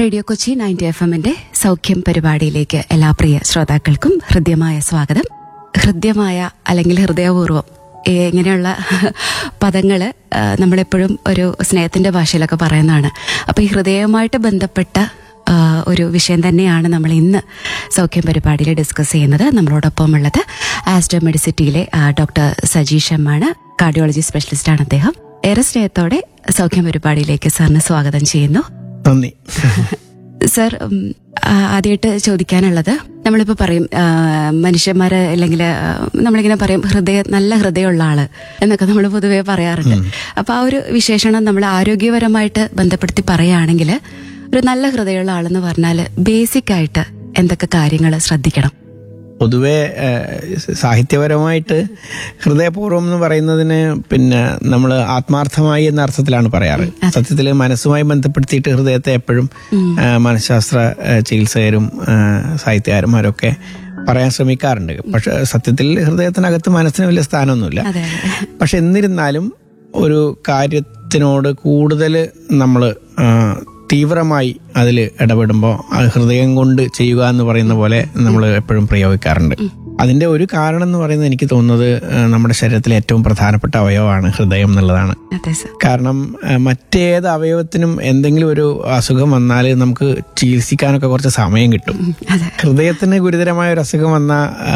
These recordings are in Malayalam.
റേഡിയോ കൊച്ചി നയൻറ്റി എഫ് എമ്മിന്റെ സൗഖ്യം പരിപാടിയിലേക്ക് എല്ലാ പ്രിയ ശ്രോതാക്കൾക്കും ഹൃദ്യമായ സ്വാഗതം ഹൃദ്യമായ അല്ലെങ്കിൽ ഹൃദയപൂർവ്വം ഏ, ഇങ്ങനെയുള്ള പദങ്ങള് ആ, നമ്മളെപ്പോഴും ഒരു സ്നേഹത്തിന്റെ ഭാഷയിലൊക്കെ പറയുന്നതാണ് അപ്പൊ ഈ ഹൃദയവുമായിട്ട് ബന്ധപ്പെട്ട ആ, ഒരു വിഷയം തന്നെയാണ് നമ്മൾ ഇന്ന് സൗഖ്യം പരിപാടിയിൽ ഡിസ്കസ് ചെയ്യുന്നത് നമ്മളോടൊപ്പം ഉള്ളത് ആസ്റ്റർ മെഡിസിറ്റിയിലെ ആ, ഡോക്ടർ സജീഷ് എമ്മാണ് കാർഡിയോളജി സ്പെഷ്യലിസ്റ്റാണ് അദ്ദേഹം ഏറെ സ്നേഹത്തോടെ സൗഖ്യം പരിപാടിയിലേക്ക് സാറിന് സ്വാഗതം ചെയ്യുന്നു നന്ദി സർ ഉം, ആ, ആദ്യമായിട്ട് ചോദിക്കാനുള്ളത് നമ്മളിപ്പോ പറയും ആ, മനുഷ്യന്മാര് അല്ലെങ്കിൽ ആ, നമ്മളിങ്ങനെ പറയും ഹൃദയ നല്ല ഹൃദയമുള്ള ആള് എന്നൊക്കെ നമ്മൾ പൊതുവേ പറയാറുണ്ട് അപ്പൊ ആ ഒരു വിശേഷണം നമ്മൾ ആരോഗ്യപരമായിട്ട് ബന്ധപ്പെടുത്തി പറയുകയാണെങ്കിൽ ഒരു നല്ല ഹൃദയമുള്ള ആളെന്ന് പറഞ്ഞാൽ ബേസിക് ആയിട്ട് എന്തൊക്കെ കാര്യങ്ങൾ ശ്രദ്ധിക്കണം പൊതുവെ ഏഹ്, സാഹിത്യപരമായിട്ട് ഹൃദയപൂർവ്വം എന്ന് പറയുന്നതിന് പിന്നെ നമ്മൾ ആത്മാർത്ഥമായി എന്ന അർത്ഥത്തിലാണ് പറയാറ് സത്യത്തിൽ മനസ്സുമായി ബന്ധപ്പെടുത്തിയിട്ട് ഹൃദയത്തെ എപ്പോഴും ഏഹ്, മനഃശാസ്ത്ര ഏഹ്, ചികിത്സകരും ഏഹ്, സാഹിത്യകാരന്മാരൊക്കെ പറയാൻ ശ്രമിക്കാറുണ്ട് പക്ഷെ സത്യത്തിൽ ഹൃദയത്തിനകത്ത് മനസ്സിന് വലിയ സ്ഥാനമൊന്നുമില്ല അതെ പക്ഷെ എന്നിരുന്നാലും ഒരു കാര്യത്തിനോട് കൂടുതൽ നമ്മൾ തീവ്രമായി അതിൽ ഇടപെടുമ്പോൾ അത് ഹൃദയം കൊണ്ട് ചെയ്യുക എന്ന് പറയുന്ന പോലെ നമ്മൾ എപ്പോഴും പ്രയോഗിക്കാറുണ്ട് അതിന്റെ ഒരു കാരണം എന്ന് പറയുന്നത് എനിക്ക് തോന്നുന്നത് ആ, നമ്മുടെ ശരീരത്തിലെ ഏറ്റവും പ്രധാനപ്പെട്ട അവയവമാണ് ഹൃദയം എന്നുള്ളതാണ് അതെ സർ കാരണം ആ, മറ്റേത് അവയവത്തിനും എന്തെങ്കിലും ഒരു അസുഖം വന്നാൽ നമുക്ക് ചികിത്സിക്കാനൊക്കെ കുറച്ച് സമയം കിട്ടും അതെ ഹൃദയത്തിന് ഗുരുതരമായ ഒരു അസുഖം വന്ന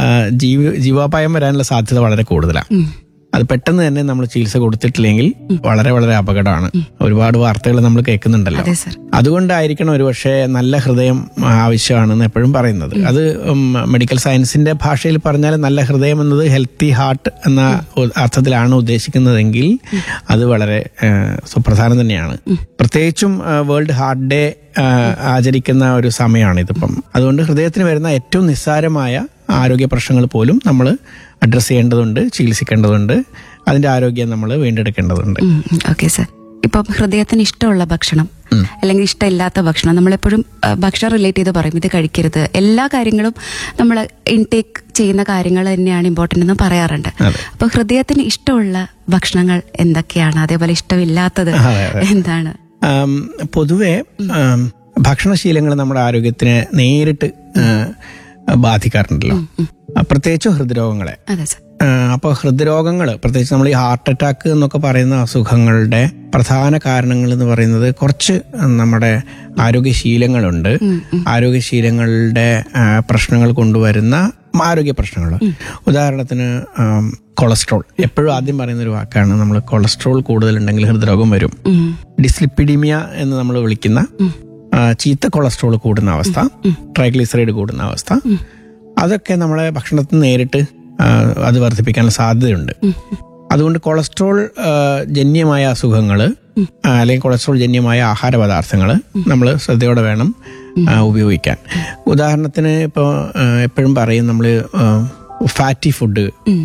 ജീവ ജീവാപായം വരാനുള്ള സാധ്യത വളരെ കൂടുതലാണ് ഉം. അത് പെട്ടെന്ന് തന്നെ നമ്മൾ ചികിത്സ കൊടുത്തിട്ടില്ലെങ്കിൽ വളരെ വളരെ അപകടമാണ് ഒരുപാട് വാർത്തകൾ നമ്മൾ കേൾക്കുന്നുണ്ടല്ലോ അതെ സർ അതുകൊണ്ടായിരിക്കണം ഒരുപക്ഷെ നല്ല ഹൃദയം ആവശ്യമാണെന്ന് എപ്പോഴും പറയുന്നത് അത് ഉം, മെഡിക്കൽ സയൻസിന്റെ ഭാഷയിൽ പറഞ്ഞാൽ നല്ല ഹൃദയം എന്നത് ഹെൽത്തി ഹാർട്ട് എന്ന ഉ- അർത്ഥത്തിലാണ് ഉദ്ദേശിക്കുന്നതെങ്കിൽ അത് വളരെ ഏഹ്, സുപ്രധാനം തന്നെയാണ് പ്രത്യേകിച്ചും ഏഹ്, വേൾഡ് ഹാർട്ട് ഡേ ഏഹ്, ആചരിക്കുന്ന ഒരു സമയമാണ് ഇതിപ്പം അതുകൊണ്ട് ഹൃദയത്തിന് വരുന്ന ഏറ്റവും നിസ്സാരമായ ആരോഗ്യ പ്രശ്നങ്ങൾ പോലും നമ്മൾ അഡ്രസ്സ് ചെയ്യേണ്ടതുണ്ട് ചികിത്സിക്കേണ്ടതുണ്ട് അതിന്റെ ആരോഗ്യം നമ്മൾ വീണ്ടെടുക്കേണ്ടതുണ്ട് ഓക്കെ സർ ഇപ്പം ഹൃദയത്തിന് ഇഷ്ടമുള്ള ഭക്ഷണം അല്ലെങ്കിൽ ഇഷ്ടമില്ലാത്ത ഭക്ഷണം നമ്മളെപ്പോഴും ആ, ഭക്ഷണം റിലേറ്റ് ചെയ്ത് പറയും ഇത് കഴിക്കരുത് എല്ലാ കാര്യങ്ങളും നമ്മൾ ഇൻടേക്ക് ചെയ്യുന്ന കാര്യങ്ങൾ തന്നെയാണ് ഇമ്പോർട്ടൻ്റ് എന്ന് പറയാറുണ്ട് അതെ. അപ്പൊ ഹൃദയത്തിന് ഇഷ്ടമുള്ള ഭക്ഷണങ്ങൾ എന്തൊക്കെയാണ് അതേപോലെ ഇഷ്ടമില്ലാത്തത് അതെ, അതെ. എന്താണ് ആം, പൊതുവെ ആം, ഭക്ഷണശീലങ്ങൾ നമ്മുടെ ആരോഗ്യത്തിനെ നേരിട്ട് ആ, ബാധിക്കാറുണ്ടല്ലോ ആ, പ്രത്യേകിച്ചും ഹൃദ്രോഗങ്ങളെ അതെ സർ അപ്പോൾ ഹൃദ്രോഗങ്ങൾ പ്രത്യേകിച്ച് നമ്മൾ ഈ ഹാർട്ട് അറ്റാക്ക് എന്നൊക്കെ പറയുന്ന അസുഖങ്ങളുടെ പ്രധാന കാരണങ്ങൾ എന്ന് പറയുന്നത് കുറച്ച് നമ്മുടെ ആരോഗ്യശീലങ്ങളുണ്ട് ആരോഗ്യശീലങ്ങളുടെ ആ, പ്രശ്നങ്ങൾ കൊണ്ടുവരുന്ന ആരോഗ്യ പ്രശ്നങ്ങൾ ഉദാഹരണത്തിന് ആം, കൊളസ്ട്രോൾ എപ്പോഴും ആദ്യം പറയുന്ന ഒരു വാക്കാണ് നമ്മൾ കൊളസ്ട്രോൾ കൂടുതലുണ്ടെങ്കിൽ ഹൃദ്രോഗം വരും ഉം. ഡിസ്ലിപ്പിഡിമിയ എന്ന് നമ്മൾ വിളിക്കുന്ന ആ, ചീത്ത കൊളസ്ട്രോൾ കൂടുന്ന അവസ്ഥ ട്രൈഗ്ലിസറൈഡ് കൂടുന്ന അവസ്ഥ അതൊക്കെ നമ്മളെ ഭക്ഷണത്തിൽ നിന്ന് നേരിട്ട് ആ, അത് വർദ്ധിപ്പിക്കാൻ സാധ്യതയുണ്ട് അതുകൊണ്ട് കൊളസ്ട്രോൾ ആ, ജന്യമായ അസുഖങ്ങൾ അല്ലെങ്കിൽ കൊളസ്ട്രോൾ ജന്യമായ ആഹാര പദാർത്ഥങ്ങൾ നമ്മൾ ശ്രദ്ധയോടെ വേണം ആ, ഉപയോഗിക്കാൻ ഉദാഹരണത്തിന് ഇപ്പോൾ എപ്പോഴും പറയും നമ്മൾ ഫാറ്റി ഫുഡ്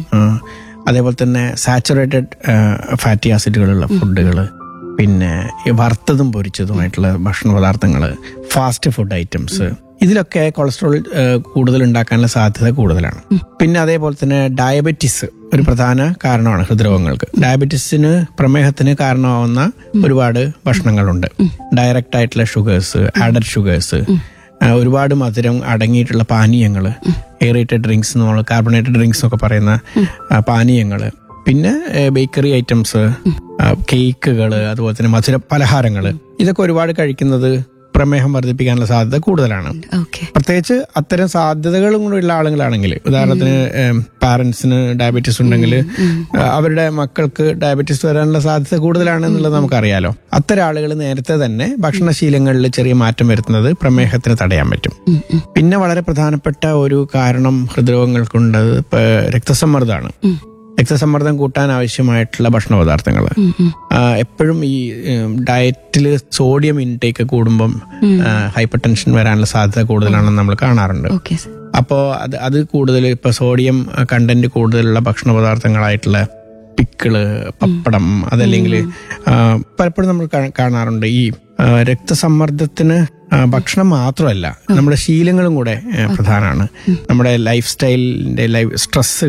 അതേപോലെ തന്നെ സാച്ചുറേറ്റഡ് ഫാറ്റി ആസിഡുകളുള്ള ഫുഡുകൾ പിന്നെ ഈ വറുത്തതും പൊരിച്ചതുമായിട്ടുള്ള ഭക്ഷണ പദാർത്ഥങ്ങൾ ഫാസ്റ്റ് ഫുഡ് ഐറ്റംസ് ഇതിലൊക്കെ കൊളസ്ട്രോൾ കൂടുതൽ ഉണ്ടാക്കാനുള്ള സാധ്യത കൂടുതലാണ് പിന്നെ അതേപോലെ തന്നെ ഡയബറ്റിസ് ഒരു പ്രധാന കാരണമാണ് ഹൃദ്രോഗങ്ങൾക്ക് ഡയബറ്റിസിന് പ്രമേഹത്തിന് കാരണമാവുന്ന ഒരുപാട് ഭക്ഷണങ്ങളുണ്ട് ഡയറക്റ്റ് ആയിട്ടുള്ള ഷുഗേഴ്സ് ആഡഡ് ഷുഗേഴ്സ് ഒരുപാട് മധുരം അടങ്ങിയിട്ടുള്ള പാനീയങ്ങൾ എയറേറ്റഡ് ഡ്രിങ്ക്സ് നമ്മൾ കാർബണേറ്റഡ് ഡ്രിങ്ക്സ് എന്നൊക്കെ പറയുന്ന പാനീയങ്ങൾ പിന്നെ ബേക്കറി ഐറ്റംസ് കേക്കുകൾ അതുപോലെ തന്നെ മധുര പലഹാരങ്ങൾ ഇതൊക്കെ ഒരുപാട് കഴിക്കുന്നത് പ്രമേഹം വർദ്ധിപ്പിക്കാനുള്ള സാധ്യത കൂടുതലാണ് ഓക്കെ പ്രത്യേകിച്ച് അത്തരം സാധ്യതകളും കൂടെ ഉള്ള ആളുകളാണെങ്കിൽ ഉദാഹരണത്തിന് പാരന്റ്സിന് ഡയബറ്റീസ് ഉണ്ടെങ്കിൽ അവരുടെ മക്കൾക്ക് ഡയബറ്റീസ് വരാനുള്ള സാധ്യത കൂടുതലാണ് എന്നുള്ളത് നമുക്കറിയാലോ അത്തരം ആളുകൾ നേരത്തെ തന്നെ ഭക്ഷണശീലങ്ങളിൽ ചെറിയ മാറ്റം വരുത്തുന്നത് പ്രമേഹത്തിന് തടയാൻ പറ്റും പിന്നെ വളരെ പ്രധാനപ്പെട്ട ഒരു കാരണം ഹൃദ്രോഗങ്ങൾക്കുണ്ടത് ഇപ്പൊ രക്തസമ്മർദ്ദമാണ് രക്തസമ്മർദ്ദം കൂട്ടാൻ ആവശ്യമായിട്ടുള്ള ഭക്ഷണ പദാർത്ഥങ്ങൾ എപ്പോഴും ഈ ഡയറ്റിൽ സോഡിയം ഇൻടേക്ക് കൂടുമ്പം ഹൈപ്പർ ടെൻഷൻ വരാനുള്ള സാധ്യത കൂടുതലാണെന്ന് നമ്മൾ കാണാറുണ്ട് ഓക്കെ സർ അപ്പോൾ അത് അത് കൂടുതൽ ഇപ്പൊ സോഡിയം കണ്ടന്റ് കൂടുതലുള്ള ഭക്ഷണ പദാർത്ഥങ്ങളായിട്ടുള്ള പിക്കിള് പപ്പടം അതല്ലെങ്കിൽ ആ, പലപ്പോഴും നമ്മൾ കാ- കാണാറുണ്ട് ഈ ആ, രക്തസമ്മർദ്ദത്തിന് ആ, ഭക്ഷണം മാത്രമല്ല നമ്മുടെ ശീലങ്ങളും കൂടെ ആ, പ്രധാനമാണ് നമ്മുടെ ലൈഫ് സ്റ്റൈലിന്റെ ലൈഫ് സ്ട്രെസ്